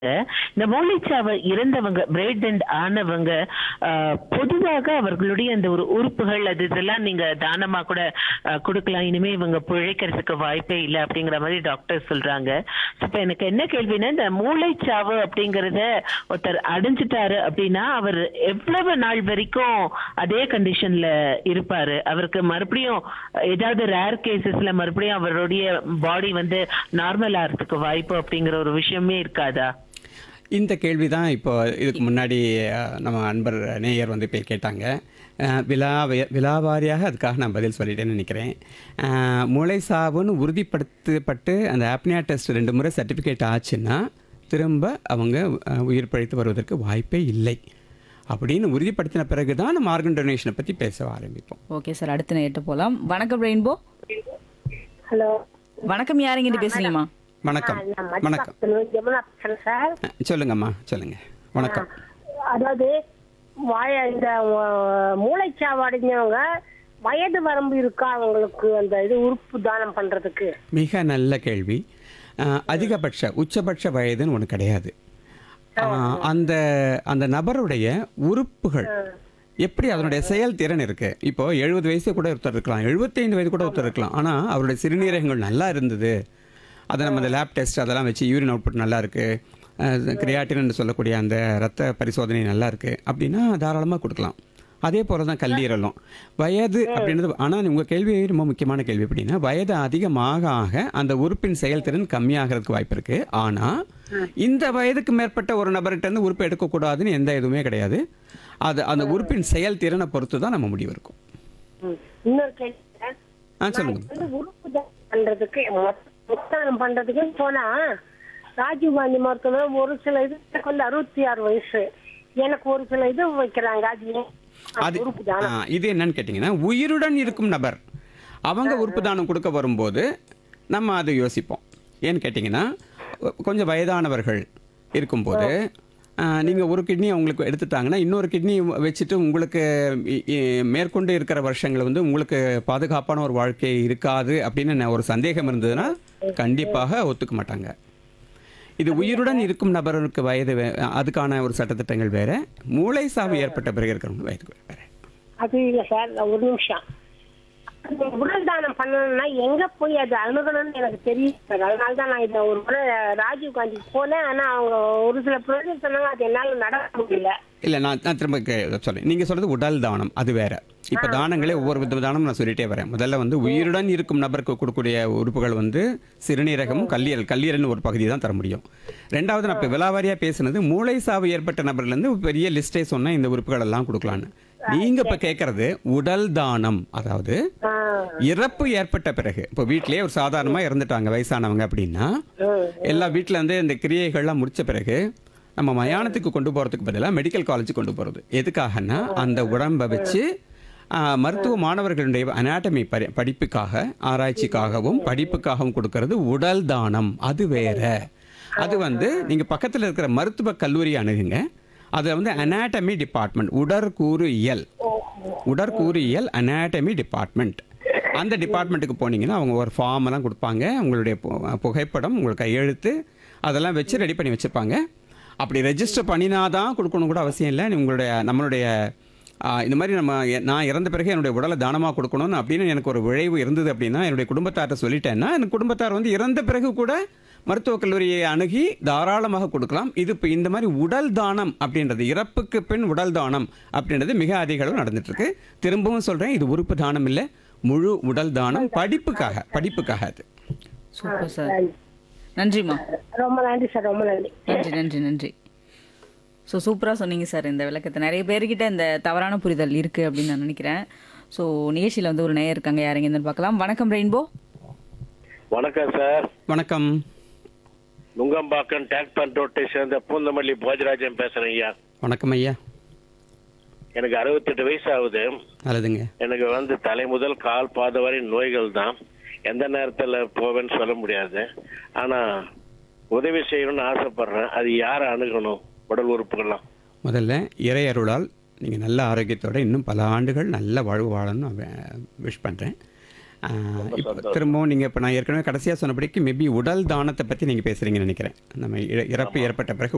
இந்த மூளைச்சாவு இறந்தவங்க brain dead ஆனவங்க ஆஹ், பொதுவாக அவர்களுடைய அந்த ஒரு உறுப்புகள் அது இதெல்லாம் நீங்க தானமா கூட ஆஹ், கொடுக்கலாம் இனிமே இவங்க பிழைக்கிறதுக்கு வாய்ப்பே இல்லை அப்படிங்கிற மாதிரி டாக்டர் சொல்றாங்க இப்ப எனக்கு என்ன கேள்வின்னா இந்த மூளைச்சாவு அப்படிங்கறத ஒருத்தர் அடைஞ்சிட்டாரு அப்படின்னா அவர் எவ்வளவு நாள் வரைக்கும் அதே கண்டிஷன்ல இருப்பாரு அவருக்கு மறுபடியும் ஏதாவது ரேர் கேசஸ்ல மறுபடியும் அவருடைய பாடி வந்து நார்மல் ஆகிறதுக்கு வாய்ப்பு அப்படிங்கிற ஒரு விஷயமே இருக்காதா இந்த கேள்வி தான் இப்போ இதுக்கு முன்னாடி அஹ், நம்ம அன்பர் நேயர் வந்து இப்போ கேட்டாங்க அஹ், விழா விழாவாரியாக அதுக்காக நான் பதில் சொல்லிட்டேன்னு நினைக்கிறேன் அஹ், மூளை சாவுன்னு உறுதிப்படுத்தப்பட்டு அந்த ஆப்னியா டெஸ்ட் ரெண்டு முறை சர்டிஃபிகேட் ஆச்சுன்னா திரும்ப அவங்க அஹ், உயிர் பிழைத்து வருவதற்கு வாய்ப்பே இல்லை அப்படின்னு உறுதிப்படுத்தின பிறகு தான் நம்ம ஆர்கன் டொனேஷனை பற்றி பேச ஆரம்பிப்போம் ஓகே சார் அடுத்த நேட்டு போலாம் வணக்கம் ரெயின்போ ஹலோ வணக்கம் யாருங்கிட்ட பேசுறீங்கம்மா வணக்கம் நான் வணக்கம் மதிப்பாக்கத்துல யமுனா பேசுறேன் சார் அஹ், சொல்லுங்கம்மா சொல்லுங்க வணக்கம் அதாவது வாய இந்த அஹ், மூளைச்சாவு அடைஞ்சவங்க வயது வரம்பு இருக்கா அவங்களுக்கு அந்த இது உறுப்பு தானம் பண்றதுக்கு மிக நல்ல கேள்வி அஹ், அதிகபட்ச உச்சபட்ச வயதுன்னு ஒன்று கிடையாது அஹ், அந்த அந்த நபருடைய உறுப்புகள் எப்படி அதனுடைய செயல்திறன் இருக்கு இப்போ எழுபது வயசு கூட ஒருத்தர் இருக்கலாம் எழுபத்தைந்து வயது கூட ஒருத்தர் இருக்கலாம் ஆனால் அவருடைய சிறுநீரகங்கள் நல்லா இருந்தது அதை நம்ம அந்த லேப் டெஸ்ட் அதெல்லாம் வச்சு யூரின் அவுட்புட் நல்லா இருக்கு கிரியாட்டின் சொல்லக்கூடிய அந்த ரத்த பரிசோதனை நல்லா இருக்கு அப்படின்னா தாராளமாக கொடுக்கலாம் அதே போல தான் கல்லீரலும் வயது அப்படின்றது ஆனால் உங்கள் கேள்வி ரொம்ப முக்கியமான கேள்வி அப்படின்னா வயது அதிகமாக ஆக அந்த உறுப்பின் செயல்திறன் கம்மியாகிறதுக்கு வாய்ப்பு இருக்கு ஆனால் இந்த வயதுக்கு மேற்பட்ட ஒரு நபர்கிட்ட இருந்து உறுப்பு எடுக்கக்கூடாதுன்னு எந்த இதுவுமே கிடையாது அது அந்த உறுப்பின் செயல்திறனை பொறுத்து தான் நம்ம முடிவு இருக்கும் ம். இன்னொரு கேள்வி சார். ஆ சொல்லுங்க வந்து உறுப்பு தானம் பண்றதுக்கு மொத்த தானம் பண்றதுக்கு போனா ராஜீவ் காந்தி மருத்துவமனை ஒரு சில இது எனக்கு வந்து அறுபத்தி ஆறு வயசு எனக்கு ஒரு சில இது வைக்கிறாங்க அது ஏன்? அது உறுப்பு தானம் ஆ, இது என்னன்னு கேட்டிங்கன்னா உயிருடன் இருக்கும் நபர் அவங்க உறுப்பு தானம் கொடுக்க வரும்போது நம்ம அதை யோசிப்போம் ஏன்னு கேட்டிங்கன்னா கொ- கொஞ்சம் வயதானவர்கள் இருக்கும்போது நீங்கள் ஒரு கிட்னி அவங்களுக்கு எடுத்துட்டாங்கன்னா இன்னொரு கிட்னி வச்சுட்டு உங்களுக்கு இ- இ- மேற்கொண்டு இருக்கிற வருஷங்கள் வந்து உங்களுக்கு பாதுகாப்பான ஒரு வாழ்க்கை இருக்காது அப்படின்னு ந- ஒரு சந்தேகம் இருந்ததுன்னா கண்டிப்பாக ஒத்துக்க மாட்டாங்க இது உயிருடன் இருக்கும் நபருக்கு வயது வே- அதுக்கான ஒரு சட்டத்திட்டங்கள் வேற மூளை சாவு ஏற்பட்ட பிறகு இருக்கிறவங்க வயது வேற அது இல்ல சார் நான் ஒரு நிமிஷம் அது உடல் தானம் பண்ணணும்னா எங்க போய் அது அணுகணும்னு எனக்கு தெரியும் சார் அதனால தான் நான் இதை ஒரு முறை ராஜீவ் காந்தி போனேன் ஆனா அவங்க ஒரு சில பிரதேசம் சொன்னாங்க அது என்னால நடக்க முடியல இல்லை நான் நான் திரும்ப கே- சொல்றேன் நீங்கள் சொல்றது உடல் தானம் அது வேற இப்போ தானங்களே ஒவ்வொரு வித தானம் நான் சொல்லிட்டே வரேன் முதல்ல வந்து உயிருடன் இருக்கும் நபருக்கு கொடுக்கக்கூடிய உறுப்புகள் வந்து சிறுநீரகமும் கல்லீரல் கல்லீரல்னு ஒரு பகுதி தான் தர முடியும் ரெண்டாவது நான் இப்போ விலாவாரியாக பேசுனது மூளை சாவு ஏற்பட்ட நபர்லேருந்து பெரிய லிஸ்ட்டே சொன்னேன் இந்த உறுப்புகள் எல்லாம் கொடுக்கலான்னு நீங்கள் இப்போ கேட்கறது உடல் தானம் அதாவது இறப்பு ஏற்பட்ட பிறகு இப்போ வீட்டிலேயே ஒரு சாதாரணமாக இறந்துட்டாங்க வயசானவங்க அப்படின்னா எல்லா வீட்டில் வந்து இந்த கிரியைகள்லாம் முடிச்ச பிறகு நம்ம மயானத்துக்கு கொண்டு போகிறதுக்கு பதிலாக மெடிக்கல் காலேஜுக்கு கொண்டு போகிறது எதுக்காகன்னா அந்த உடம்பை வச்சு ஆ, மருத்துவ மாணவர்களுடைய அனாட்டமி பரி படிப்புக்காக ஆராய்ச்சிக்காகவும் படிப்புக்காகவும் கொடுக்கறது உடல் தானம் அது வேற அது வந்து நீங்கள் பக்கத்தில் இருக்கிற மருத்துவ கல்லூரி அணுகுங்க அதில் வந்து அனாட்டமி டிபார்ட்மெண்ட் உடற்கூறு இயல் உடற்கூறு இயல் அனாட்டமி டிபார்ட்மெண்ட் அந்த டிபார்ட்மெண்ட்டுக்கு போனீங்கன்னா அவங்க ஒரு ஃபார்ம் எல்லாம் கொடுப்பாங்க உங்களுடைய பு- புகைப்படம் உங்களுக்கு கையெழுத்து அதெல்லாம் வச்சு ரெடி பண்ணி வச்சுருப்பாங்க அப்படி ரெஜிஸ்டர் பண்ணினாதான் கொடுக்கணும் கூட அவசியம் இல்லை உங்களுடைய நம்மளுடைய ஆ, இந்த மாதிரி நம்ம எ- நான் இறந்த பிறகு என்னுடைய உடலை தானமாக கொடுக்கணும்னு அப்படின்னு எனக்கு ஒரு விழைவு இருந்தது அப்படின்னா என்னுடைய குடும்பத்தார்ட்ட சொல்லிட்டேன்னா எனக்கு குடும்பத்தார் வந்து இறந்த பிறகு கூட மருத்துவக் கல்லூரியை அணுகி தாராளமாக கொடுக்கலாம் இது இப்போ இந்த மாதிரி உடல் தானம் அப்படின்றது இறப்புக்கு பின் உடல் தானம் அப்படின்றது மிக அதிக அளவு நடந்துட்டு இருக்கு திரும்பவும் சொல்றேன் இது உறுப்பு தானம் இல்லை முழு உடல் தானம் படிப்புக்காக படிப்புக்காக அது சூப்பர் சார் நன்றிம்மா ரொம்ப நன்றி சார் ரொம்ப நன்றி நன்றி நன்றி நன்றி ஸோ சூப்பராக சொன்னீங்க சார் இந்த விளக்கத்தை நிறைய பேர்கிட்ட இந்த தவறான புரிதல் இருக்குது அப்படின்னு நான் நினைக்கிறேன் ஸோ நிகழ்ச்சியில் வந்து ஒரு நேயர் இருக்காங்க யாருங்க என்னன்னு பார்க்கலாம் வணக்கம் ரெயின்போ வணக்கம் சார் வணக்கம் நுங்கம்பாக்கம் டேக் பண்ட் ரோட்டை சேர்ந்த பூந்தமல்லி போஜராஜன் பேசுறேன் ஐயா வணக்கம் ஐயா எனக்கு அறுபத்தெட்டு வயசு ஆகுது நல்லதுங்க எனக்கு வந்து தலை முதல் கால் பாத வரை நோய்கள் தான் எந்த நேரத்துல போவேன்னு சொல்ல முடியாது ஆனா உதவி செய்யணும்னு ஆசைப்படுறேன் அது யாரை அணுகணும் உடல் உறுப்புகள்லாம் முதல்ல இறை அருளால் நீங்கள் நல்ல ஆரோக்கியத்தோட இன்னும் பல ஆண்டுகள் நல்ல வாழ்வு வாழணும்னு நான் விஷ் பண்ணுறேன் இப்போ திரும்பவும் நீங்கள் இப்போ நான் ஏற்கனவே கடைசியாக சொன்னபடிக்கு மேபி உடல் தானத்தை பற்றி நீங்கள் பேசுகிறீங்கன்னு நினைக்கிறேன் நம்ம இற- இறப்பு ஏற்பட்ட பிறகு